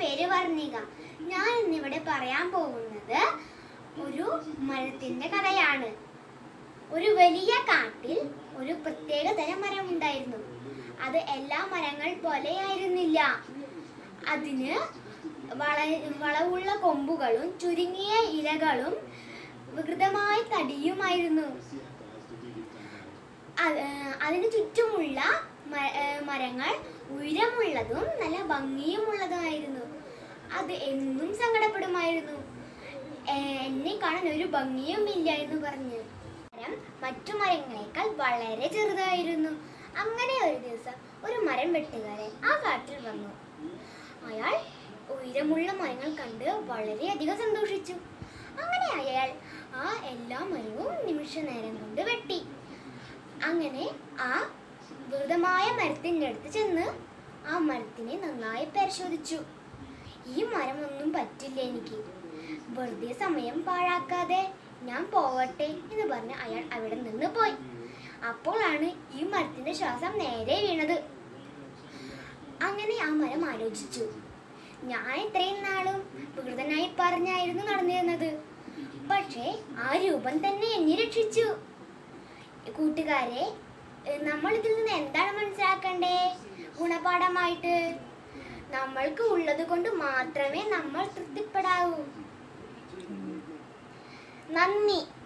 പേര് വർണ്ണിക ഞാൻ ഇന്നിവിടെ പറയാൻ പോകുന്നത് ഒരു മരത്തിന്റെ കഥയാണ് ഒരു വലിയ കാട്ടിൽ ഒരു പ്രത്യേക തരം മരം ഉണ്ടായിരുന്നു അത് എല്ലാ മരങ്ങൾ പോലെ ആയിരുന്നില്ല അതിന് വള വളവുള്ള കൊമ്പുകളും ചുരുങ്ങിയ ഇലകളും വികൃതമായ തടിയുമായിരുന്നു അത് അതിന് ചുറ്റുമുള്ള മ- ഏർ മരങ്ങൾ ഉയരമുള്ളതും നല്ല ഭംഗിയുമുള്ളതുമായിരുന്നു അത് എന്നും സങ്കടപ്പെടുമായിരുന്നു ഏർ എന്നെ കാണാൻ ഒരു ഭംഗിയും ഇല്ല എന്ന് പറഞ്ഞു മരം മറ്റു മരങ്ങളെക്കാൾ വളരെ ചെറുതായിരുന്നു അങ്ങനെ ഒരു ദിവസം ഒരു മരം വെട്ടുകാരൻ ആ കാട്ടിൽ വന്നു അയാൾ ഉയരമുള്ള മരങ്ങൾ കണ്ട് വളരെയധികം സന്തോഷിച്ചു അങ്ങനെ അയാൾ ആ എല്ലാ മരവും നിമിഷ നേരം കൊണ്ട് വെട്ടി അങ്ങനെ ആ മൃതമായ മരത്തിൻ്റെ അടുത്ത് ചെന്ന് ആ മരത്തിനെ നന്നായി പരിശോധിച്ചു ഈ മരമൊന്നും പറ്റില്ല എനിക്ക് വെറുതെ സമയം പാഴാക്കാതെ ഞാൻ പോവട്ടെ എന്ന് പറഞ്ഞ് അയാൾ അവിടെ നിന്ന് പോയി അപ്പോഴാണ് ഈ മരത്തിന്റെ ശ്വാസം നേരെ വീണത് അങ്ങനെ ആ മരം ആലോചിച്ചു ഞാൻ ഇത്രയും നാളും വികൃതനായി പറഞ്ഞായിരുന്നു നടന്നിരുന്നത് പക്ഷേ ആ രൂപം തന്നെ എന്നെ രക്ഷിച്ചു കൂട്ടുകാരെ ഏഹ് നമ്മൾ ഇതിൽ നിന്ന് എന്താണ് മനസ്സിലാക്കണ്ടേ ഗുണപാഠമായിട്ട് നമ്മൾക്ക് ഉള്ളത് കൊണ്ട് മാത്രമേ നമ്മൾ തൃപ്തിപ്പെടാവൂ നന്ദി